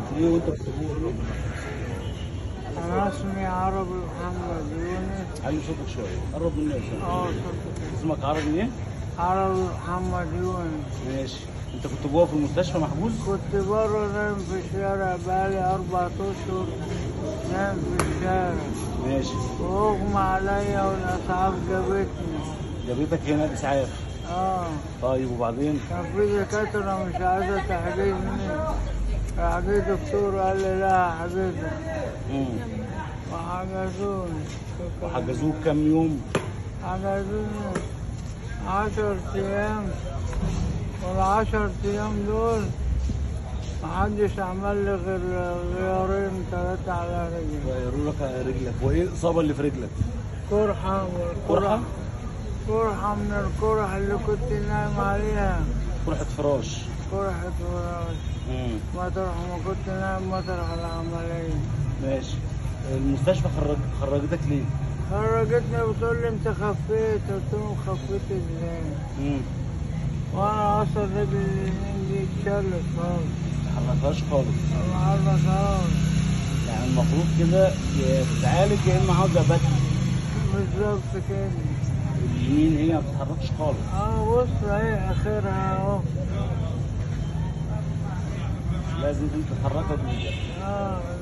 ايه وانت بتقول أنا اسمي عربي محمد يونس علي صوتك شويه قرب مني يا أستاذ. اه صوتك اسمك عربي ايه؟ عربي محمد يونس ماشي انت كنت جوه في المستشفى محجوز؟ كنت بره نايم في الشارع بقالي أربع أشهر نايم في الشارع ماشي وأغمى عليا والأسعاف جابتني جابتك هنا الاسعاف اه طيب وبعدين كان في دكاترة مش عايزة تحجزني راح جه دكتور قال لي لا هحجزك مم. وحجزوني وحجزوك كام يوم؟ حجزوني عشر أيام والعشر أيام دول محدش عمل لي غير غيارين تلاتة على رجلي غيروا لك رجلك وايه الاصابه اللي في رجلك؟ قرحة قرحه؟ قرحة من القرح اللي كنت نايم عليها قرحه فراش قرحة فراش مم. مطرح ما كنت نايم مطرح العملية ماشي المستشفى خرج خرجتك ليه؟ خرجتني بتقول لي انت خفيت قلت لهم خفيت ازاي مم. وانا اصلا رجلي اليمين دي اتشلت خالص ما حركهاش خالص ما عرفهاش يعني المفروض كده يا تتعالج يا اما عاوزه بس بالظبط كده اليمين هي ما بتتحركش خالص اه بص اهي اخرها اهو لازم انت تحركها بايدك اه